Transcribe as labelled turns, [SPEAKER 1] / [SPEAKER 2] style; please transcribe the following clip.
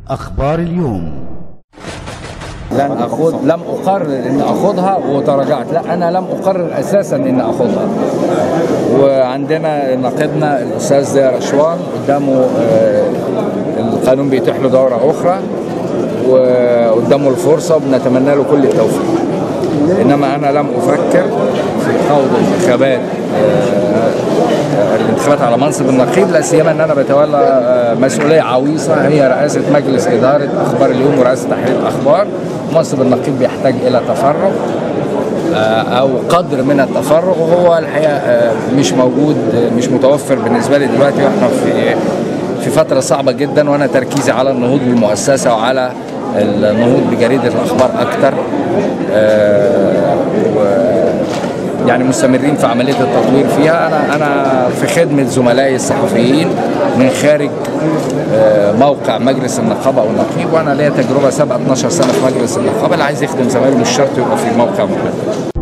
[SPEAKER 1] أخبار اليوم
[SPEAKER 2] لن أخذ لم أقرر إن أخذها وتراجعت لا أنا لم أقرر أساسا إن أخذها وعندنا ناقدنا الأستاذ زي رشوان قدامه آه، القانون بيتيح له دورة أخرى وقدامه الفرصة وبنتمنى له كل التوفيق إنما أنا لم أفكر في خوض انتخابات آه، الانتخابات على منصب النقيب لا سيما ان انا بتولى آه، مسؤوليه عويصه هي رئاسه مجلس اداره اخبار اليوم ورئاسه تحرير الاخبار منصب النقيب بيحتاج الى تفرغ آه، او قدر من التفرغ وهو الحقيقه آه، مش موجود آه، مش متوفر بالنسبه لي دلوقتي واحنا في في فتره صعبه جدا وانا تركيزي على النهوض بالمؤسسه وعلى النهوض بجريده الاخبار اكتر آه، و- يعني مستمرين في عمليه التطوير فيها انا انا في خدمه زملائي الصحفيين من خارج آه، موقع مجلس النقابه او النقيب وانا ليا تجربه سابقه 12 سنه في مجلس النقابه اللي عايز يخدم زمايله مش شرط يبقى في موقع محدد